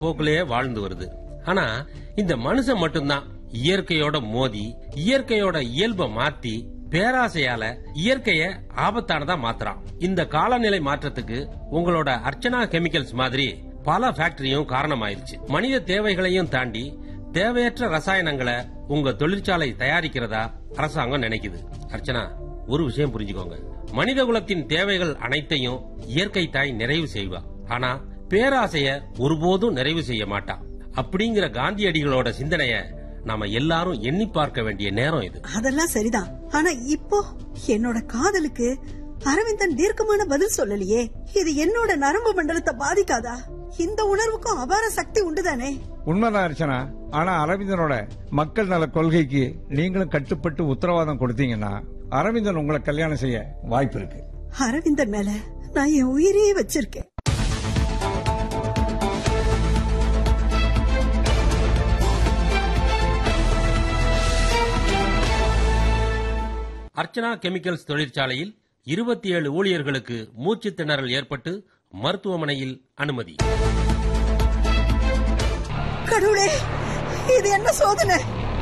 போக்கிலேயே வாழ்ந்து வருது ஆனா இந்த மனுஷன் மட்டும்தான் இயற்கையோட மோதி இயற்கையோட இயல்பை மாத்தி பேராசையால இயற்கைய ஆபத்தானதா மாத்துறான் இந்த காலநிலை மாற்றத்துக்கு உங்களோட அர்ச்சனா கெமிக்கல்ஸ் மாதிரி பல ஃபேக்டரியும் காரணமாயிருச்சு மனித தேவைகளையும் தாண்டி தேவையற்ற ரசாயனங்களை உங்க தொழிற்சாலை தயாரிக்கிறதா அரசாங்கம் நினைக்குது அர்ச்சனா ஒரு விஷயம் புரிஞ்சுக்கோங்க மனித குலத்தின் தேவைகள் அனைத்தையும் இயற்கை தாய் நிறைவு செய்வா ஆனா பேராசைய ஒருபோதும் நிறைவு செய்ய மாட்டா அப்படிங்கிற காந்தியடிகளோட சிந்தனைய நாம எல்லாரும் எண்ணி பார்க்க வேண்டிய நேரம் இது அதெல்லாம் சரிதான் ஆனா இப்போ என்னோட காதலுக்கு அரவிந்தன் தீர்க்கமான பதில் சொல்லலையே இது என்னோட நரம்பு மண்டலத்தை பாதிக்காதா இந்த உணர்வுக்கும் அபார சக்தி உண்டுதானே உண்மைதான் அர்ச்சனா ஆனா அரவிந்தனோட மக்கள் நல கொள்கைக்கு நீங்களும் கட்டுப்பட்டு உத்தரவாதம் கொடுத்தீங்கன்னா அரவிந்தன் உங்களை கல்யாணம் செய்ய வாய்ப்பு இருக்கு அரவிந்தன் மேல நான் என் உயிரையே வச்சிருக்கேன் அர்ச்சனா கெமிக்கல்ஸ் தொழிற்சாலையில் இருபத்தி ஏழு ஊழியர்களுக்கு மூச்சு திணறல் ஏற்பட்டு மருத்துவமனையில் அனுமதி கடவுளே இது என்ன சோதனை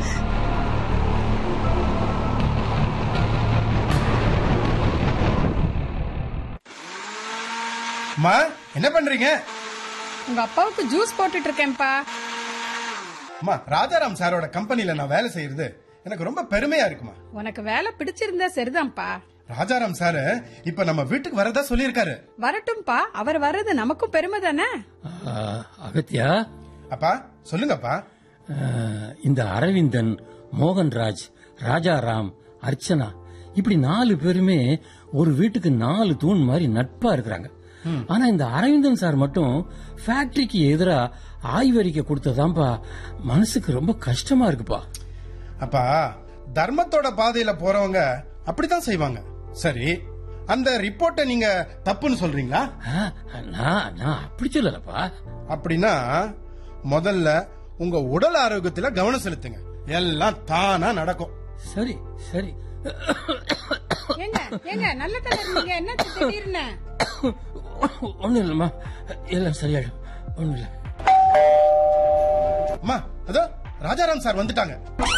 அம்மா என்ன பண்றீங்க உங்க அப்பாவுக்கு ஜூஸ் போட்டுட்டு இருக்கேன்ப்பா அம்மா ராஜாராம் சாரோட கம்பெனில நான் வேலை செய்யறது எனக்கு ரொம்ப பெருமையா இருக்குமா உனக்கு வேலை பிடிச்சிருந்தா சரிதான்ப்பா ராஜாராம் சாரு இப்ப நம்ம வீட்டுக்கு வரதா சொல்லியிருக்காரு வரட்டும்பா அவர் வர்றது நமக்கும் பெருமை தானே ஆ, அகத்தியா அப்பா சொல்லுங்கப்பா ஆ, இந்த அரவிந்தன் மோகன்ராஜ் ராஜாராம் அர்ச்சனா இப்படி நாலு பேருமே ஒரு வீட்டுக்கு நாலு தூண் மாதிரி நட்பா இருக்கிறாங்க ஆனா இந்த அரவிந்தன் சார் மட்டும் ஃபேக்டரிக்கு எதிரா ஆய்வறிக்கை கொடுத்ததாம்பா மனசுக்கு ரொம்ப கஷ்டமா இருக்குப்பா அப்பா தர்மத்தோட பாதையில போறவங்க அப்படித்தான் செய்வாங்க சரி அந்த ரிப்போர்ட்டை நீங்க தப்புன்னு சொல்றீங்களா ஆ, நான் நான் அப்படி சொல்லலப்பா அப்படின்னா முதல்ல உங்க உடல் ஆரோக்கியத்துல கவனம் செலுத்துங்க எல்லாம் தானா நடக்கும் சரி சரி ஏங்க ஏங்க நல்ல தலை நீங்க என்ன திடீர்னு ஒண்ணும் இல்லம்மா எல்லாம் சரியாயிடும் ஒண்ணும் இல்ல அம்மா அதோ ராஜாராம் சார் வந்துட்டாங்க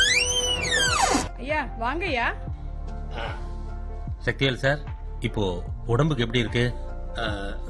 ஐயா வாங்கய்யா சக்திவேல் சார் இப்போ உடம்புக்கு எப்படி இருக்கு ஆ,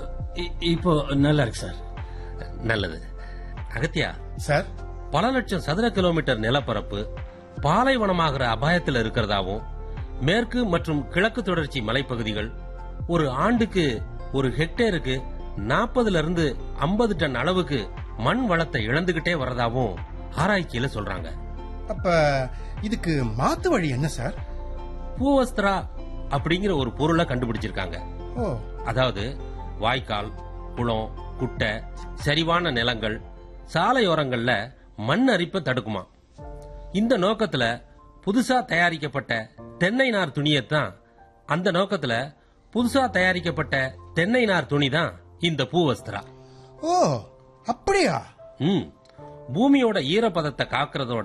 இ- இப்போ நல்லா இருக்கு சார் நல்லது அகத்தியா சார் பல லட்சம் சதுர கிலோமீட்டர் நிலப்பரப்பு பாலைவனமாகிற அபாயத்தில் இருக்கிறதாவும் மேற்கு மற்றும் கிழக்கு தொடர்ச்சி மலைப்பகுதிகள் ஒரு ஆண்டுக்கு ஒரு ஹெக்டேருக்கு நாற்பதுல இருந்து ஐம்பது டன் அளவுக்கு மண் வளத்தை இழந்துகிட்டே வரதாவும் ஆராய்ச்சியில சொல்றாங்க அப்ப இதுக்கு மாத்து வழி என்ன சார் பூவஸ்திரா அப்படிங்கிற ஒரு பொருளை கண்டுபிடிச்சிருக்காங்க ஓ அதாவது வாய்க்கால் குளம் குட்டை சரிவான நிலங்கள் சாலையோரங்கள்ல மண் அரிப்பை தடுக்குமா இந்த நோக்கத்துல புதுசா தயாரிக்கப்பட்ட தென்னை நார் துணியைத்தான் அந்த நோக்கத்துல புதுசா தயாரிக்கப்பட்ட தென்னை நார் துணி தான் இந்த பூவஸ்திரா ஓ அப்படியா ம் பூமியோட ஈரப்பதத்தை காக்கிறதோட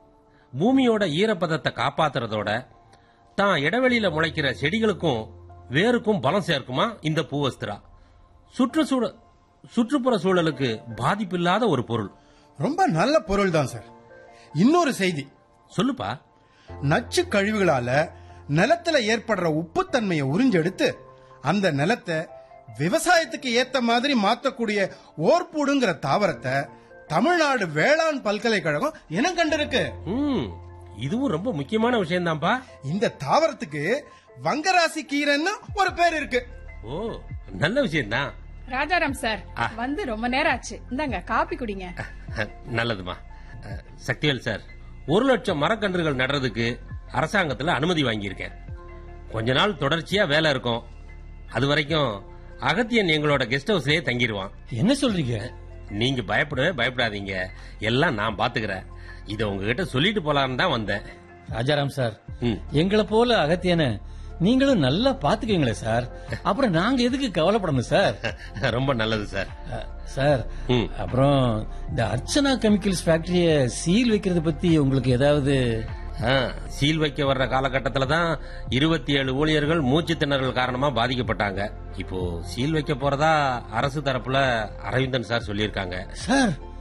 பூமியோட ஈரப்பதத்தை காப்பாத்துறதோட தான் இடைவெளியில முளைக்கிற செடிகளுக்கும் வேருக்கும் பலம் சேர்க்குமா இந்த பூவஸ்திரா சுற்றுச்சூழ சுற்றுப்புற சூழலுக்கு பாதிப்பில்லாத ஒரு பொருள் ரொம்ப நல்ல பொருள் தான் சார் இன்னொரு செய்தி சொல்லுப்பா நச்சு கழிவுகளால நிலத்துல ஏற்படுற உப்புத்தன்மையை உறிஞ்செடுத்து அந்த நிலத்தை விவசாயத்துக்கு ஏத்த மாதிரி மாத்தக்கூடிய ஓர்பூடுங்கிற தாவரத்தை தமிழ்நாடு வேளாண் பல்கலைக்கழகம் இனம் கண்டிருக்கு ம் இதுவும் ரொம்ப முக்கியமான விஷயம்தான்ப்பா இந்த தாவரத்துக்கு வங்கராசி கீரைன்னு ஒரு பேர் இருக்கு ஓ நல்ல விஷயம்தான் ராஜாராம் சார் ஆ. வந்து ரொம்ப நேரம் ஆச்சு இந்தாங்க காப்பி குடிங்க நல்லதுமா அஹ், சக்திவேல் சார் ஒரு லட்சம் மரக்கன்றுகள் நடுறதுக்கு அரசாங்கத்துல அனுமதி வாங்கியிருக்கேன் கொஞ்ச நாள் தொடர்ச்சியா வேலை இருக்கும் அது வரைக்கும் அகத்தியன் எங்களோட கெஸ்ட் ஹவுஸ்லயே தங்கிடுவான் என்ன சொல்றீங்க நீங்க பயப்படவே பயப்படாதீங்க எல்லாம் நான் பாத்துக்கிறேன் இத உங்ககிட்ட சொல்லிட்டு போலான்னு தான் வந்தேன் ராஜாராம் சார் ம். எங்களை போல அகத்தியன நீங்களும் நல்லா பாத்துக்கீங்களே சார் அப்புறம் நாங்க எதுக்கு கவலைப்படணும் சார் ரொம்ப நல்லது சார் அ, சார் ம். அப்புறம் இந்த அர்ச்சனா கெமிக்கல்ஸ் ஃபேக்டரிய சீல் வைக்கிறது பத்தி உங்களுக்கு ஏதாவது ஆ, சீல் வைக்க வர்ற காலகட்டத்துல தான் இருபத்தி ஏழு ஊழியர்கள் மூச்சு திணறல் காரணமா பாதிக்கப்பட்டாங்க இப்போ சீல் வைக்க போறதா அரசு தரப்புல அரவிந்தன் சார் சொல்லியிருக்காங்க சார்